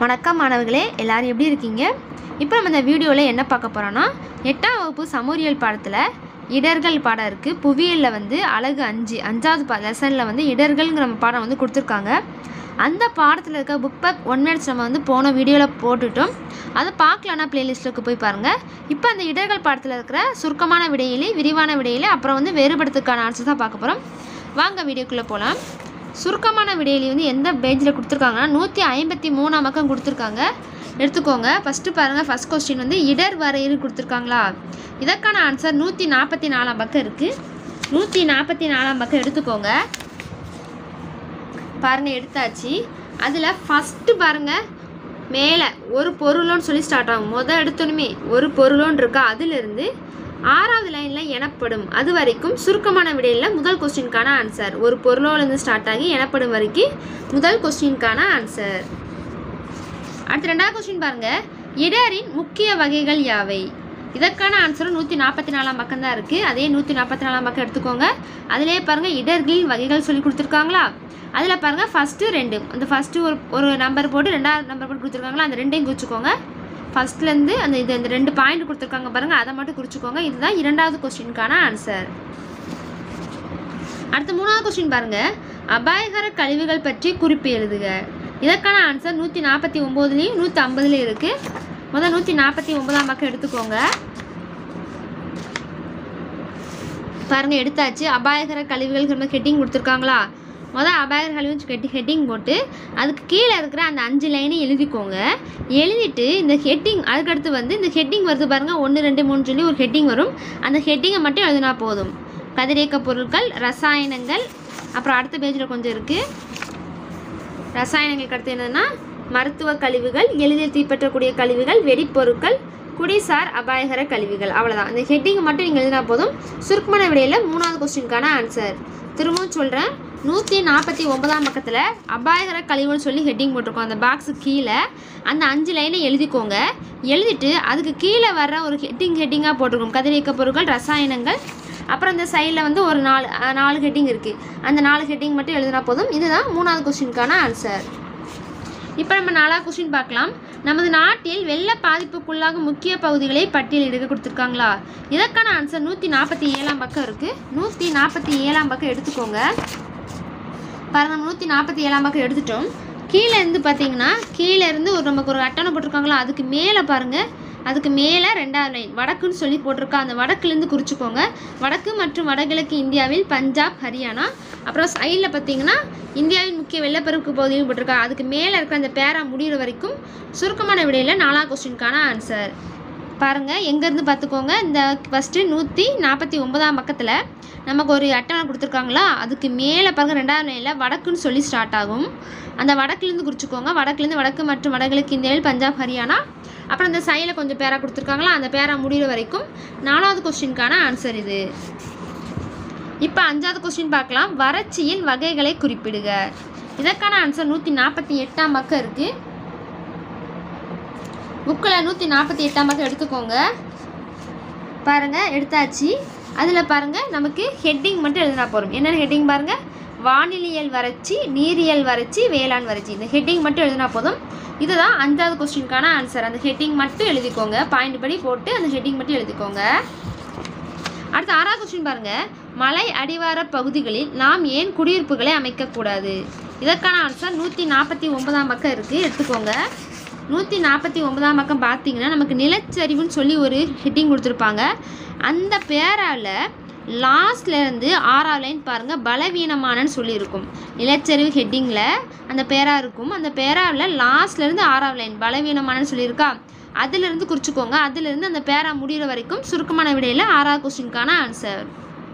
வணக்கம் மாணவர்களே எல்லாரும் எப்படி இருக்கீங்க இப்போ நம்ம இந்த வீடியோவில் என்ன பார்க்க போகிறோன்னா எட்டாம் வகுப்பு சமூரியல் பாடத்தில் இடர்கள் பாடம் இருக்குது புவியியலில் வந்து அழகு அஞ்சு அஞ்சாவது பா லெசனில் வந்து இடர்கள்ங்கிற நம்ம பாடம் வந்து கொடுத்துருக்காங்க அந்த பாடத்தில் இருக்க புக் பேக் ஒன் மினிட்ஸ் நம்ம வந்து போன வீடியோவில் போட்டுட்டோம் அதை பார்க்கலன்னா பிளேலிஸ்ட்டுக்கு போய் பாருங்கள் இப்போ அந்த இடர்கள் பாடத்தில் இருக்கிற சுருக்கமான விடையிலே விரிவான விடையிலே அப்புறம் வந்து வேறுபடுத்துக்கான ஆன்சர் தான் பார்க்க போகிறோம் வாங்க வீடியோக்குள்ளே போகலாம் சுருக்கமான விடையிலி வந்து எந்த பேஜில் கொடுத்துருக்காங்கன்னா நூற்றி ஐம்பத்தி மூணாம் பக்கம் கொடுத்துருக்காங்க எடுத்துக்கோங்க ஃபஸ்ட்டு பாருங்கள் ஃபஸ்ட் கொஸ்டின் வந்து இடர் வரையில் கொடுத்துருக்காங்களா இதற்கான ஆன்சர் நூற்றி நாற்பத்தி நாலாம் பக்கம் இருக்குது நூற்றி நாற்பத்தி நாலாம் பக்கம் எடுத்துக்கோங்க பாருங்கள் எடுத்தாச்சு அதில் ஃபஸ்ட்டு பாருங்கள் மேலே ஒரு பொருளோன்னு சொல்லி ஸ்டார்ட் ஆகும் மொதல் எடுத்தோணுமே ஒரு பொருளோன்னு இருக்கா அதிலிருந்து ஆறாவது லைனில் எனப்படும் அது வரைக்கும் சுருக்கமான விடையில் முதல் கொஸ்டினுக்கான ஆன்சர் ஒரு பொருளோலேருந்து ஸ்டார்ட் ஆகி எனப்படும் வரைக்கும் முதல் கொஸ்டினுக்கான ஆன்சர் அடுத்து ரெண்டாவது கொஸ்டின் பாருங்க இடரின் முக்கிய வகைகள் யாவை இதற்கான ஆன்சரும் நூற்றி நாற்பத்தி நாலாம் பக்கம் தான் இருக்குது அதே நூற்றி நாற்பத்தி நாலாம் பக்கம் எடுத்துக்கோங்க அதிலே பாருங்கள் இடர்களின் வகைகள் சொல்லி கொடுத்துருக்காங்களா அதில் பாருங்கள் ஃபஸ்ட்டு ரெண்டு அந்த ஃபஸ்ட்டு ஒரு ஒரு நம்பர் போட்டு ரெண்டாவது நம்பர் போட்டு கொடுத்துருக்காங்களா அந்த ரெண்டையும் குறிச்சிக்கோங்க ஃபஸ்ட்லேருந்து அந்த இது இந்த ரெண்டு பாயிண்ட் கொடுத்துருக்காங்க பாருங்கள் அதை மட்டும் குறிச்சிக்கோங்க இதுதான் இரண்டாவது கொஸ்டினுக்கான ஆன்சர் அடுத்து மூணாவது கொஸ்டின் பாருங்க அபாயகர கழிவுகள் பற்றி குறிப்பு எழுதுக இதற்கான ஆன்சர் நூற்றி நாற்பத்தி ஒம்போதுலேயும் நூற்றி ஐம்பதுலேயும் இருக்குது முதல் நூற்றி நாற்பத்தி ஒன்பதாம் பக்கம் எடுத்துக்கோங்க பாருங்கள் எடுத்தாச்சு அபாயகர கழிவுகள் நம்ம ஹெட்டிங் கொடுத்துருக்காங்களா முதல் அபாயகர கழிவுன்னு ஹெட்டி ஹெட்டிங் போட்டு அதுக்கு கீழே இருக்கிற அந்த அஞ்சு லைனையும் எழுதிக்கோங்க எழுதிட்டு இந்த ஹெட்டிங் அதுக்கடுத்து வந்து இந்த ஹெட்டிங் வருது பாருங்கள் ஒன்று ரெண்டு மூணு சொல்லி ஒரு ஹெட்டிங் வரும் அந்த ஹெட்டிங்கை மட்டும் எழுதினா போதும் கதிரியக்க பொருட்கள் ரசாயனங்கள் அப்புறம் அடுத்த பேஜில் கொஞ்சம் இருக்குது ரசாயனங்களுக்கு அடுத்து என்னதுன்னா மருத்துவ கழிவுகள் எளிதில் தீப்பற்றக்கூடிய கழிவுகள் வெடிப்பொருட்கள் குடிசார் அபாயகர கழிவுகள் அவ்வளோதான் இந்த ஹெட்டிங்கை மட்டும் நீங்கள் எழுதினா போதும் சுருக்கமான விடையில் மூணாவது கொஸ்டினுக்கான ஆன்சர் திரும்பவும் சொல்கிறேன் நூற்றி நாற்பத்தி ஒன்பதாம் பக்கத்தில் அபாயகர கழிவுன்னு சொல்லி ஹெட்டிங் போட்டிருக்கோம் அந்த பாக்ஸு கீழே அந்த அஞ்சு லைனை எழுதிக்கோங்க எழுதிட்டு அதுக்கு கீழே வர்ற ஒரு ஹெட்டிங் ஹெட்டிங்காக போட்டிருக்கோம் கதிரியக்க பொருட்கள் ரசாயனங்கள் அப்புறம் இந்த சைடில் வந்து ஒரு நாலு அஹ், நாலு ஹெட்டிங் இருக்குது அந்த நாலு ஹெட்டிங் மட்டும் எழுதினா போதும் இதுதான் மூணாவது கொஸ்டினுக்கான ஆன்சர் இப்போ நம்ம நாலாவது கொஸ்டின் பார்க்கலாம் நமது நாட்டில் வெள்ள பாதிப்புக்குள்ளாகும் முக்கிய பகுதிகளை பட்டியலிடுக கொடுத்துருக்காங்களா இதற்கான ஆன்சர் நூற்றி நாற்பத்தி ஏழாம் பக்கம் இருக்குது நூற்றி நாற்பத்தி ஏழாம் பக்கம் எடுத்துக்கோங்க பாருங்க நூற்றி நாற்பத்தி ஏழாம் பக்கம் எடுத்துட்டோம் கீழே இருந்து பார்த்தீங்கன்னா கீழே இருந்து ஒரு நமக்கு ஒரு அட்டணை போட்டிருக்காங்களா அதுக்கு மேலே பாருங்கள் அதுக்கு மேலே ரெண்டாவது லைன் வடக்குன்னு சொல்லி போட்டிருக்கா அந்த வடக்குலேருந்து குறிச்சிக்கோங்க வடக்கு மற்றும் வடகிழக்கு இந்தியாவில் பஞ்சாப் ஹரியானா அப்புறம் சைடில் பார்த்தீங்கன்னா இந்தியாவின் முக்கிய வெள்ளப்பெருக்கு பகுதியும் போட்டிருக்கா அதுக்கு மேலே இருக்கிற அந்த பேரா முடிகிற வரைக்கும் சுருக்கமான விடையில் நாலாம் கொஸ்டினுக்கான ஆன்சர் பாருங்கள் எங்கேருந்து பார்த்துக்கோங்க இந்த ஃபஸ்ட்டு நூற்றி நாற்பத்தி ஒன்பதாம் பக்கத்தில் நமக்கு ஒரு அட்டவணை கொடுத்துருக்காங்களா அதுக்கு மேலே பாருங்கள் ரெண்டாவது லைனில் வடக்குன்னு சொல்லி ஸ்டார்ட் ஆகும் அந்த வடக்குலேருந்து குறிச்சிக்கோங்க வடக்குலேருந்து வடக்கு மற்றும் வடகிழக்கு இந்தியாவில் பஞ்சாப் ஹரியானா அப்புறம் இந்த சைடில் கொஞ்சம் பேரா கொடுத்துருக்காங்களா அந்த பேரா முடிகிற வரைக்கும் நாலாவது கொஸ்டினுக்கான ஆன்சர் இது இப்போ அஞ்சாவது கொஸ்டின் பார்க்கலாம் வறட்சியின் வகைகளை குறிப்பிடுக இதற்கான ஆன்சர் நூற்றி நாற்பத்தி எட்டாம் பக்கம் இருக்குது புக்கில் நூற்றி நாற்பத்தி எட்டாம் பக்கம் எடுத்துக்கோங்க பாருங்கள் எடுத்தாச்சு அதில் பாருங்கள் நமக்கு ஹெட்டிங் மட்டும் எழுதினா போதும் என்னென்ன ஹெட்டிங் பாருங்கள் வானிலையல் வறட்சி நீரியல் வறட்சி வேளாண் வறட்சி இந்த ஹெட்டிங் மட்டும் எழுதினா போதும் இதுதான் அஞ்சாவது கொஸ்டினுக்கான ஆன்சர் அந்த ஹெட்டிங் மட்டும் எழுதிக்கோங்க பாயிண்ட் படி போட்டு அந்த ஹெட்டிங் மட்டும் எழுதிக்கோங்க அடுத்து ஆறாவது கொஸ்டின் பாருங்க மலை அடிவார பகுதிகளில் நாம் ஏன் குடியிருப்புகளை அமைக்கக்கூடாது இதற்கான ஆன்சர் நூற்றி நாற்பத்தி ஒன்பதாம் பக்கம் இருக்குது எடுத்துக்கோங்க நூற்றி நாற்பத்தி ஒன்பதாம் பக்கம் பார்த்தீங்கன்னா நமக்கு நிலச்சரிவுன்னு சொல்லி ஒரு ஹெட்டிங் கொடுத்துருப்பாங்க அந்த பேரால லாஸ்ட்ல இருந்து ஆறாவது லைன் பாருங்கள் பலவீனமானன்னு சொல்லியிருக்கும் நிலச்சரிவு ஹெட்டிங்கில் அந்த பேரா இருக்கும் அந்த பேராவில் லாஸ்ட்லேருந்து ஆறாவது லைன் பலவீனமானன்னு சொல்லியிருக்கா அதிலிருந்து குறிச்சிக்கோங்க அதிலிருந்து அந்த பேரா முடிகிற வரைக்கும் சுருக்கமான விடையில் ஆறாவது கொஸ்டினுக்கான ஆன்சர்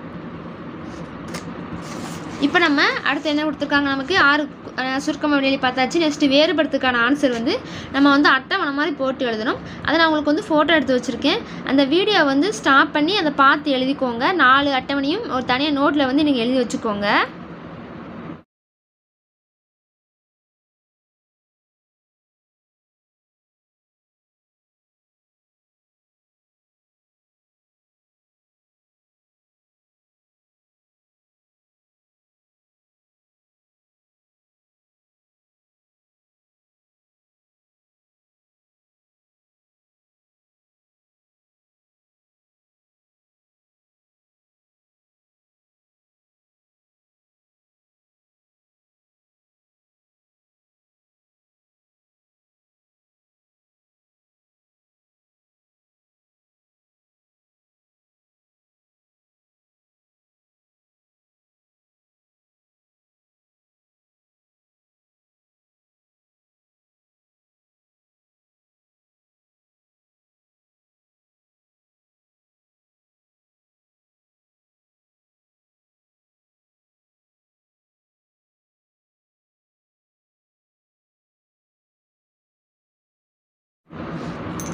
இப்போ நம்ம அடுத்து என்ன கொடுத்துருக்காங்க நமக்கு ஆறு அஹ், சுருக்கமான விடையில் பார்த்தாச்சு நெக்ஸ்ட்டு வேறுபடுத்துக்கான ஆன்சர் வந்து நம்ம வந்து அட்டவணை மாதிரி போட்டு எழுதணும் அதை நான் உங்களுக்கு வந்து ஃபோட்டோ எடுத்து வச்சுருக்கேன் அந்த வீடியோ வந்து ஸ்டாப் பண்ணி அதை பார்த்து எழுதிக்கோங்க நாலு அட்டவணையும் ஒரு தனியாக நோட்டில் வந்து நீங்கள் எழுதி வச்சுக்கோங்க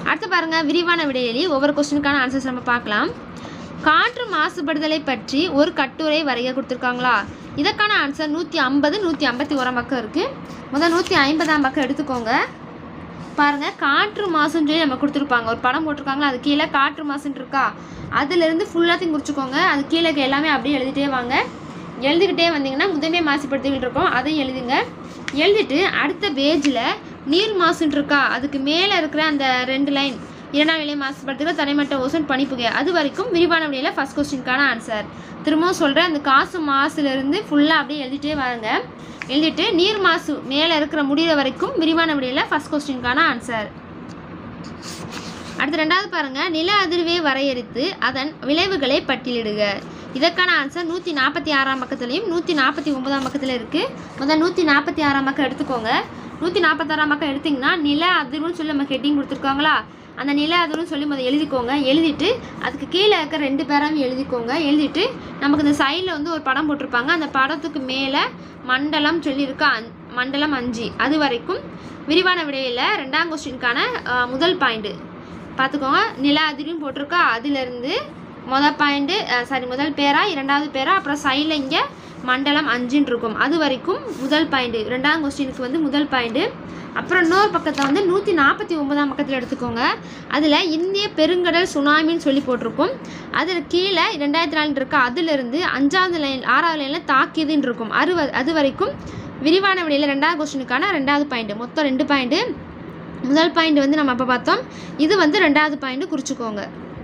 அடுத்து பாருங்க விரிவான விடையெளி ஒவ்வொரு கொஸ்டினுக்கான ஆன்சர்ஸ் நம்ம பார்க்கலாம் காற்று மாசுபடுதலை பற்றி ஒரு கட்டுரை வரைய கொடுத்துருக்காங்களா இதற்கான ஆன்சர் நூற்றி ஐம்பது நூற்றி ஐம்பத்தி ஓராம் பக்கம் இருக்குது முதல் நூற்றி ஐம்பதாம் பக்கம் எடுத்துக்கோங்க பாருங்க காற்று மாசுன்னு சொல்லி நம்ம கொடுத்துருப்பாங்க ஒரு படம் போட்டிருக்காங்களா அது கீழே காற்று மாசுன்னு இருக்கா அதுலேருந்து ஃபுல்லாத்தையும் குறிச்சிக்கோங்க அது கீழே இருக்க எல்லாமே அப்படியே எழுதிட்டே வாங்க எழுதிக்கிட்டே வந்தீங்கன்னா முதன்மை மாசுபடுத்திகள் இருக்கும் அதையும் எழுதுங்க எழுதிட்டு அடுத்த பேஜில் நீர் மாசுன்னு இருக்கா அதுக்கு மேலே இருக்கிற அந்த ரெண்டு லைன் இரண்டாம் நிலை மாசுபடுத்துகிற தனிமட்ட ஓசோன் பனிப்புகை அது வரைக்கும் விரிவான விடையில் ஃபஸ்ட் கொஸ்டினுக்கான ஆன்சர் திரும்பவும் சொல்கிறேன் அந்த காசு மாசுலேருந்து ஃபுல்லாக அப்படியே எழுதிட்டே வாங்க எழுதிட்டு நீர் மாசு மேலே இருக்கிற முடிகிற வரைக்கும் விரிவான விடையில் ஃபஸ்ட் கொஸ்டினுக்கான ஆன்சர் அடுத்து ரெண்டாவது பாருங்க நில அதிர்வை வரையறுத்து அதன் விளைவுகளை பட்டியலிடுக இதற்கான ஆன்சர் நூற்றி நாற்பத்தி ஆறாம் பக்கத்துலையும் நூற்றி நாற்பத்தி ஒன்பதாம் பக்கத்தில் இருக்குது முதல் நூற்றி நாற்பத்தி ஆறாம் பக்கம் எடுத்துக்கோங்க நூற்றி நாற்பத்தாறாம் பக்கம் எடுத்திங்கன்னா நில அதிர்வுன்னு சொல்லி நம்ம ஹெட்டிங் கொடுத்துருக்காங்களா அந்த நில அதிர்வுன்னு சொல்லி முதல் எழுதிக்கோங்க எழுதிட்டு அதுக்கு கீழே இருக்க ரெண்டு பேராவும் எழுதிக்கோங்க எழுதிட்டு நமக்கு இந்த சைடில் வந்து ஒரு படம் போட்டிருப்பாங்க அந்த படத்துக்கு மேலே மண்டலம் சொல்லியிருக்கா அஞ் மண்டலம் அஞ்சு அது வரைக்கும் விரிவான விடையில் ரெண்டாம் கொஸ்டினுக்கான முதல் பாயிண்ட்டு பார்த்துக்கோங்க நில அதிர்வும் போட்டிருக்கா அதுலேருந்து முதல் பாயிண்ட்டு சாரி முதல் பேரா இரண்டாவது பேரா அப்புறம் சைடில் இங்கே மண்டலம் அஞ்சுன்னு இருக்கும் அது வரைக்கும் முதல் பாயிண்ட்டு ரெண்டாம் கொஸ்டினுக்கு வந்து முதல் பாயிண்ட்டு அப்புறம் இன்னொரு பக்கத்தை வந்து நூற்றி நாற்பத்தி ஒன்பதாம் பக்கத்தில் எடுத்துக்கோங்க அதில் இந்திய பெருங்கடல் சுனாமின்னு சொல்லி போட்டிருக்கும் அதில் கீழே ரெண்டாயிரத்தி நாலு இருக்கா அதுலேருந்து அஞ்சாவது லைன் ஆறாவது லைனில் தாக்கியதுன்னு இருக்கும் அது வ- அது வரைக்கும் விரிவான விடையில் ரெண்டாவது கொஸ்டினுக்கான ரெண்டாவது பாயிண்ட்டு மொத்தம் ரெண்டு பாயிண்ட்டு முதல் பாயிண்ட் வந்து நம்ம அப்போ பார்த்தோம் இது வந்து ரெண்டாவது பாயிண்ட் குறிச்சிக்கோங்க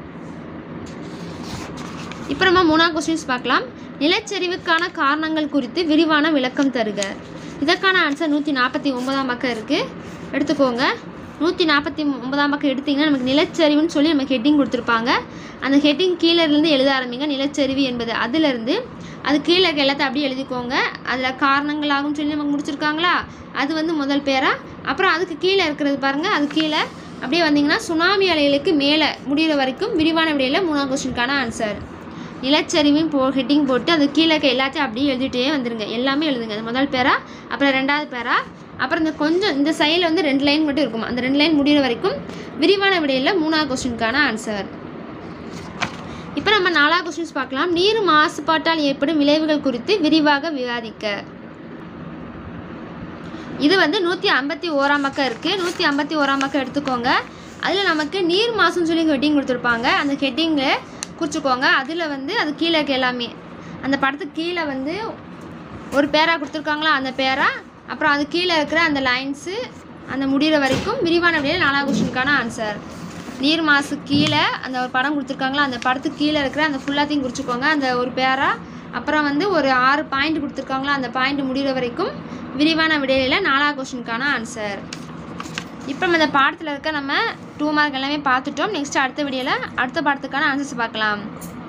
இப்போ நம்ம மூணாவது கொஸ்டின்ஸ் பார்க்கலாம் நிலச்சரிவுக்கான காரணங்கள் குறித்து விரிவான விளக்கம் தருக இதற்கான ஆன்சர் நூற்றி நாற்பத்தி ஒன்பதாம் பக்கம் இருக்குது எடுத்துக்கோங்க நூற்றி நாற்பத்தி ஒன்பதாம் பக்கம் எடுத்தீங்கன்னா நமக்கு நிலச்சரிவுன்னு சொல்லி நமக்கு ஹெட்டிங் கொடுத்துருப்பாங்க அந்த ஹெட்டிங் கீழே இருந்து எழுத ஆரம்பிங்க நிலச்சரிவு என்பது அதிலிருந்து அது கீழே இருக்க எல்லாத்தையும் அப்படியே எழுதிக்கோங்க அதில் காரணங்களாகும் சொல்லி நமக்கு முடிச்சிருக்காங்களா அது வந்து முதல் பேரா அப்புறம் அதுக்கு கீழே இருக்கிறது பாருங்கள் அது கீழே அப்படியே வந்தீங்கன்னா சுனாமி அலைகளுக்கு மேலே முடிகிற வரைக்கும் விரிவான விடையில் மூணாம் கொஸ்டினுக்கான ஆன்சர் நிலச்சரிவும் போ ஹெட்டிங் போட்டு அது கீழே இருக்க எல்லாத்தையும் அப்படியே எழுதிட்டே வந்துருங்க எல்லாமே எழுதுங்க அது முதல் பேரா அப்புறம் ரெண்டாவது பேரா அப்புறம் இந்த கொஞ்சம் இந்த சைடில் வந்து ரெண்டு லைன் மட்டும் இருக்கும் அந்த ரெண்டு லைன் முடிகிற வரைக்கும் விரிவான விடையில் மூணாவது கொஸ்டினுக்கான ஆன்சர் இப்போ நம்ம நாலாவது கொஸ்டின்ஸ் பார்க்கலாம் நீர் மாசுபாட்டால் ஏற்படும் விளைவுகள் குறித்து விரிவாக விவாதிக்க இது வந்து நூற்றி ஐம்பத்தி ஓராம் பக்கம் இருக்குது நூற்றி ஐம்பத்தி ஓராம் பக்கம் எடுத்துக்கோங்க அதில் நமக்கு நீர் மாசுன்னு சொல்லி ஹெட்டிங் கொடுத்துருப்பாங்க அந்த ஹெட்டிங்கை குறிச்சிக்கோங்க அதில் வந்து அது கீழே இருக்க எல்லாமே அந்த படத்துக்கு கீழே வந்து ஒரு பேரா கொடுத்துருக்காங்களா அந்த பேரா அப்புறம் அது கீழே இருக்கிற அந்த லைன்ஸு அந்த முடிகிற வரைக்கும் விரிவான விடையில் நாலாவது கொஸ்டினுக்கான ஆன்சர் நீர் மாசு கீழே அந்த ஒரு படம் கொடுத்துருக்காங்களா அந்த படத்துக்கு கீழே இருக்கிற அந்த ஃபுல்லாத்தையும் குறிச்சிக்கோங்க அந்த ஒரு பேரா அப்புறம் வந்து ஒரு ஆறு பாயிண்ட் கொடுத்துருக்காங்களா அந்த பாயிண்ட் முடிகிற வரைக்கும் விரிவான விடையில் நாலாவது கொஸ்டினுக்கான ஆன்சர் இப்போ நம்ம இந்த பாடத்தில் இருக்க நம்ம டூ மார்க் எல்லாமே பார்த்துட்டோம் நெக்ஸ்ட் அடுத்த வீடியோவில் அடுத்த பாடத்துக்கான ஆன்சர்ஸ் பார்க்கலாம்